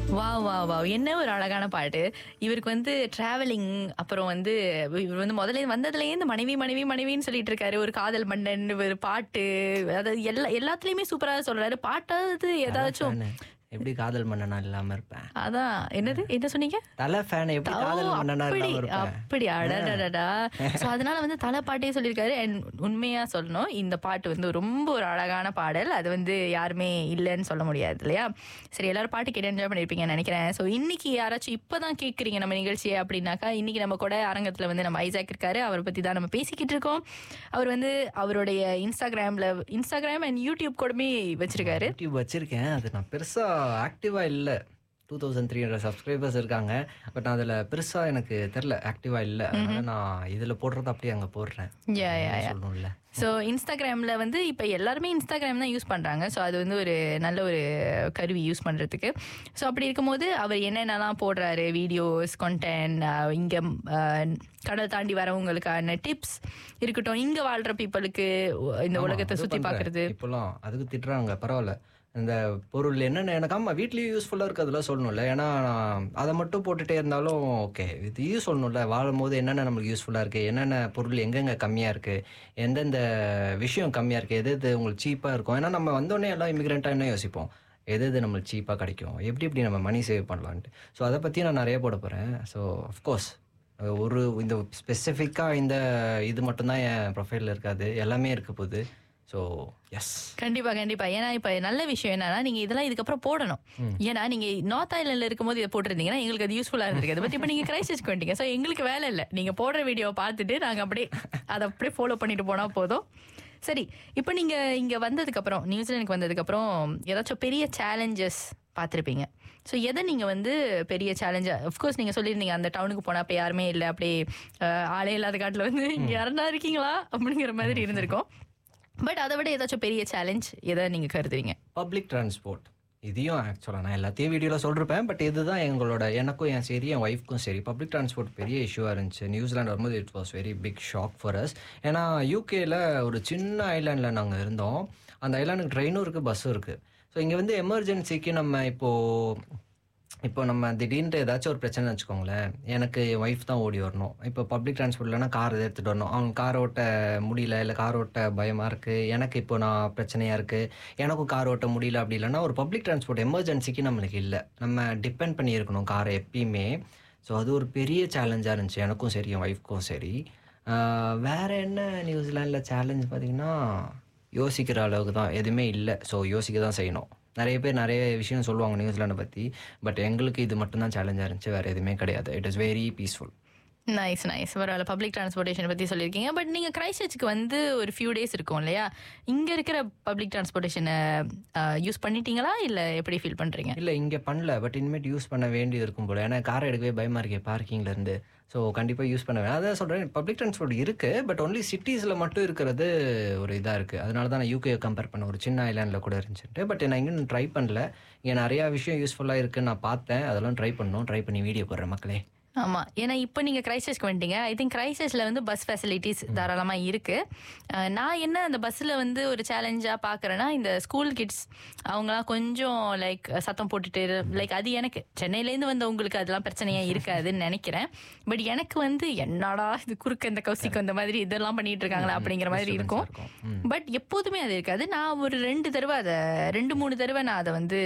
வா வா வா என்ன ஒரு அழகான பாட்டு இவருக்கு வந்து டிராவலிங் அப்புறம் வந்து இவர் வந்து முதல்ல வந்ததுலேருந்து மனைவி மனைவி மனைவின்னு சொல்லிட்டு இருக்காரு ஒரு காதல் மன்னன் ஒரு பாட்டு அதாவது எல்லா எல்லாத்துலயுமே சூப்பரா சொல்றாரு பாட்டாவது ஏதாச்சும் fan. எப்படி காதல் மன்னனா இல்லாம இருப்பேன் அதான் என்னது என்ன சொன்னீங்க தலை ஃபேன் எப்படி ஓ, காதல் மன்னனா அப்படி இல்லாம இருப்பேன் அப்படி அடடடடா சோ அதனால வந்து தலை பாட்டே சொல்லியிருக்காரு அண்ட் உண்மையா சொல்லணும் இந்த பாட்டு வந்து ரொம்ப ஒரு அழகான பாடல் அது வந்து யாருமே இல்லைன்னு சொல்ல முடியாது இல்லையா சரி எல்லாரும் பாட்டு கேட்டு என்ஜாய் பண்ணிருப்பீங்கன்னு நினைக்கிறேன் ஸோ இன்னைக்கு யாராச்சும் இப்பதான் கேட்குறீங்க நம்ம நிகழ்ச்சியை அப்படின்னாக்கா இன்னைக்கு நம்ம கூட அரங்கத்துல வந்து நம்ம ஐசாக் இருக்காரு அவரை பத்தி தான் நம்ம பேசிக்கிட்டு இருக்கோம் அவர் வந்து அவருடைய இன்ஸ்டாகிராம்ல இன்ஸ்டாகிராம் அண்ட் யூடியூப் கூடமே வச்சிருக்காரு யூடியூப் வச்சிருக்கேன் அது நான் பெருசா ஆக்டிவா இல்ல two thousand three hundred subscribers இருக்காங்க பட் நான் அதில் பெருசா எனக்கு தெரில ஆக்டிவா இல்லை அதனால நான் இதில் போடுறது அப்படியே அங்கே போடுறேன் யா யா யா சொல்லணும்ல ஸோ இன்ஸ்டாகிராமில் வந்து இப்போ எல்லாருமே இன்ஸ்டாகிராம் தான் யூஸ் பண்ணுறாங்க ஸோ அது வந்து ஒரு நல்ல ஒரு கருவி யூஸ் பண்ணுறதுக்கு ஸோ அப்படி இருக்கும்போது அவர் என்னென்னலாம் போடுறாரு வீடியோஸ் கண்டென்ட் இங்கே கடல் தாண்டி வரவங்களுக்கான டிப்ஸ் இருக்கட்டும் இங்கே வாழ்கிற பீப்புளுக்கு இந்த ஆமா, உலகத்தை அது சுற்றி பண்றேன். பார்க்குறது இப்போலாம் அதுக்கு திட்டுறாங்க பரவாயில்ல இந்த பொருள் என்னென்ன எனக்கு ஆமா வீட்லயும் யூஸ்ஃபுல்லாக இருக்கிறதுலாம் சொல்லணும்ல ஏன்னா நான் அதை மட்டும் போட்டுட்டே இருந்தாலும் ஓகே இதையும் சொல்லணும்ல வாழும் போது என்னென்ன நம்மளுக்கு யூஸ்ஃபுல்லாக இருக்குது என்னென்ன பொருள் எங்கெங்க கம்மியாக இருக்குது எந்தெந்த விஷயம் கம்மியாக இருக்குது எது எது உங்களுக்கு சீப்பாக இருக்கும் ஏன்னா நம்ம வந்தோடனே எல்லாம் இமிகிரண்ட்டாக என்ன யோசிப்போம் எது எது நம்மளுக்கு சீப்பாக கிடைக்கும் எப்படி எப்படி நம்ம மணி சேவ் பண்ணலான்ட்டு ஸோ அதை பற்றி நான் நிறைய போட போகிறேன் ஸோ அஃப்கோர்ஸ் ஒரு இந்த ஸ்பெசிஃபிக்காக இந்த இது மட்டும்தான் என் ப்ரொஃபைலில் இருக்காது எல்லாமே இருக்க போகுது ஸோ எஸ் கண்டிப்பா கண்டிப்பா ஏன்னா இப்ப நல்ல விஷயம் என்னன்னா நீங்க இதெல்லாம் இதுக்கப்புறம் போடணும் ஏன்னா நீங்க நார்த் ஐலாண்ட்ல இருக்கும்போது இதை போட்டிருந்தீங்கன்னா எங்களுக்கு அது யூஸ்ஃபுல்லா இருந்திருக்கு பட் இப்ப நீங்க கிரைஸ்டர்ஸ்க்கு வந்துட்டீங்க ஸோ எங்களுக்கு வேலை இல்லை நீங்க போடுற வீடியோவை பார்த்துட்டு நாங்க அப்படியே அதை அப்படியே ஃபாலோ பண்ணிட்டு போனா போதும் சரி இப்போ நீங்க இங்க வந்ததுக்கு அப்புறம் நியூசிலாந்துக்கு வந்ததுக்கு அப்புறம் ஏதாச்சும் பெரிய சேலஞ்சஸ் பார்த்துருப்பீங்க ஸோ எதை நீங்கள் வந்து பெரிய சேலஞ்சா அஃப்கோர்ஸ் நீங்கள் சொல்லியிருந்தீங்க அந்த டவுனுக்கு போனால் அப்போ யாருமே இல்லை அப்படியே அஹ், ஆளே இல்லாத காட்டில் வந்து இங்கே யாருன்னா இருக்கீங்களா அப்படிங்கிற மாதிரி இருந்திருக்கும் பட் அதை விட ஏதாச்சும் பெரிய சேலஞ்ச் எதை நீங்க கருதுறீங்க பப்ளிக் டிரான்ஸ்போர்ட் இதையும் ஆக்சுவலாக நான் எல்லாத்தையும் வீடியோவில் சொல்லிருப்பேன் பட் இதுதான் எங்களோட எனக்கும் என் சரி என் ஒய்ஃப்க்கும் சரி பப்ளிக் டிரான்ஸ்போர்ட் பெரிய இஷ்யூவாக இருந்துச்சு நியூசிலாந்து வரும்போது it was very big shock for us ஏன்னா யூகேல ஒரு சின்ன ஐலாண்டில் நாங்கள் இருந்தோம் அந்த ஐலாண்டுக்கு ட்ரெயினும் இருக்குது பஸ்ஸும் இருக்குது ஸோ இங்கே வந்து எமர்ஜென்சிக்கு நம்ம இப்போது இப்போ நம்ம திடீர்னு ஏதாச்சும் ஒரு பிரச்சனை வச்சுக்கோங்களேன் எனக்கு என் ஒய்ஃப் தான் ஓடி வரணும் இப்போ பப்ளிக் டிரான்ஸ்போர்ட் இல்லைனா கார் எடுத்துகிட்டு வரணும் அவங்க கார் ஓட்ட முடியல இல்லை கார் ஓட்ட பயமாக இருக்குது எனக்கு இப்போ நான் பிரச்சனையாக இருக்குது எனக்கும் கார் ஓட்ட முடியல அப்படி இல்லைன்னா ஒரு பப்ளிக் டிரான்ஸ்போர்ட் எமர்ஜென்சிக்கு நம்மளுக்கு இல்லை நம்ம டிபெண்ட் பண்ணி இருக்கணும் காரை எப்பயுமே ஸோ அது ஒரு பெரிய சேலஞ்சாக இருந்துச்சு எனக்கும் சரி என் ஒய்ஃப்க்கும் சரி ஆஹ் வேற என்ன நியூசிலாண்டில் சேலஞ்ச் பார்த்தீங்கன்னா யோசிக்கிற அளவுக்கு தான் எதுவுமே இல்லை ஸோ யோசிக்க தான் செய்யணும் நிறைய பேர் நிறைய விஷயம் சொல்லுவாங்க நியூசிலாண்டை பற்றி பட் எங்களுக்கு இது மட்டும்தான் சேலஞ்சாக இருந்துச்சு வேறு எதுவுமே கிடையாது it is very peaceful nice nice பரவாயில்ல பப்ளிக் டிரான்ஸ்போர்ட்டேஷன் பத்தி சொல்லியிருக்கீங்க பட் நீங்க கிரைஸ்டர்ச்சுக்கு வந்து ஒரு ஃபியூ டேஸ் இருக்கும் இல்லையா இங்க இருக்கிற பப்ளிக் டிரான்ஸ்போர்ட்டேஷனை யூஸ் பண்ணிட்டீங்களா இல்ல எப்படி ஃபீல் பண்றீங்க இல்லை இங்கே பண்ணல பட் இனிமேட் யூஸ் பண்ண வேண்டியது இருக்கும் போல ஏன்னா கார் எடுக்கவே பயமாக இருக்கே பார்க்கிங்ல இருந்து ஸோ கண்டிப்பாக யூஸ் பண்ண வேணும் அதான் சொல்கிறேன் பப்ளிக் டிரான்ஸ்போர்ட் இருக்குது பட் ஒன்லி சிட்டிஸில் மட்டும் இருக்கிறது ஒரு இதாக இருக்குது அதனால தான் நான் யூகே கம்பேர் பண்ண ஒரு சின்ன ஐலாண்டில் கூட இருந்துச்சுட்டு பட் நான் இன்னும் ட்ரை பண்ணல இங்கே நிறையா விஷயம் யூஸ்ஃபுல்லாக இருக்குன்னு நான் பார்த்தேன் அதெல்லாம் ட்ரை பண்ணணும் ட்ரை பண்ணி வீடியோ போடுறேன் மக்களே ஆமா ஏன்னா இப்போ நீங்க கிரைஸ்டர்ஸ்க்கு வந்துட்டீங்க ஐ திங்க் கிரைஸ்டர்ஸ்ல வந்து பஸ் ஃபெசிலிட்டிஸ் தாராளமா இருக்கு அஹ் நான் என்ன அந்த பஸ்ல வந்து ஒரு சேலஞ்சா பாக்குறேன்னா இந்த ஸ்கூல் கிட்ஸ் அவங்கலாம் கொஞ்சம் லைக் சத்தம் போட்டுட்டு லைக் அது எனக்கு சென்னையில இருந்து வந்தவங்களுக்கு அதெல்லாம் பிரச்சனையா இருக்காதுன்னு நினைக்கிறேன் பட் எனக்கு வந்து என்னடா இது குறுக்க இந்த கௌசிக்கு அந்த மாதிரி இதெல்லாம் பண்ணிட்டு இருக்காங்களா அப்படிங்கிற மாதிரி இருக்கும் பட் எப்போதுமே அது இருக்காது நான் ஒரு ரெண்டு தடவை அதை ரெண்டு மூணு தடவை நான் அதை வந்து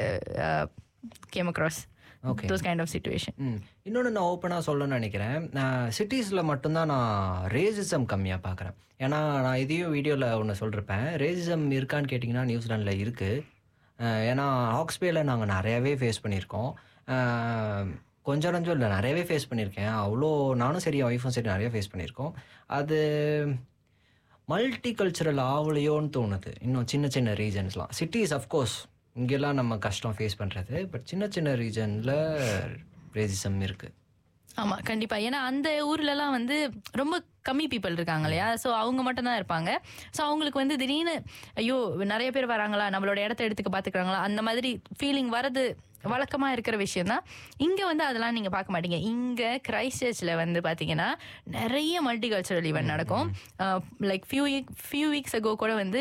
came across Okay. Those kind of situation hmm இன்னொன்று நான் ஓப்பனாக சொல்லணும்னு நினைக்கிறேன் நான் சிட்டிஸில் மட்டும்தான் நான் ரேசிசம் கம்மியாக பார்க்குறேன் ஏன்னா நான் இதையும் வீடியோவில் ஒன்று சொல்லிருப்பேன் ரேசிசம் இருக்கான்னு கேட்டிங்கன்னா நியூசிலாண்டில் இருக்குது ஏன்னா ஹாக்ஸ்பேல நாங்கள் நிறையவே ஃபேஸ் பண்ணியிருக்கோம் அஹ், கொஞ்சம் கொஞ்சம் இல்லை நிறையவே ஃபேஸ் பண்ணியிருக்கேன் அவ்வளோ நானும் சரி என் ஒய்ஃபும் சரி நிறைய ஃபேஸ் பண்ணியிருக்கோம் அது மல்டி கல்ச்சுரல் ஆகலையோன்னு தோணுது இன்னும் சின்ன சின்ன ரீஜன்ஸ்லாம் சிட்டிஸ் அஃப்கோர்ஸ் இங்கெல்லாம் நம்ம கஷ்டம் ஃபேஸ் பண்ணுறது பட் சின்ன சின்ன ரீஜனில் ரேசிசம் இருக்குது ஆமா கண்டிப்பா ஏன்னா அந்த ஊர்ல எல்லாம் வந்து ரொம்ப கம்மி பீப்புள் இருக்காங்க இல்லையா ஸோ அவங்க மட்டும் தான் இருப்பாங்க ஸோ அவங்களுக்கு வந்து திடீர்னு ஐயோ நிறைய பேர் வராங்களா நம்மளோட இடத்த எடுத்துக்க பாத்துக்கிறாங்களா அந்த மாதிரி ஃபீலிங் வரது வழக்கமா இருக்கிற விஷயம் தான் இங்க வந்து அதெல்லாம் நீங்க பார்க்க மாட்டீங்க இங்க கிரைஸ்ட் சர்ச்ல வந்து பாத்தீங்கன்னா நிறைய மல்டி கல்ச்சரல் ஈவெண்ட் நடக்கும் like few few weeks ago கூட வந்து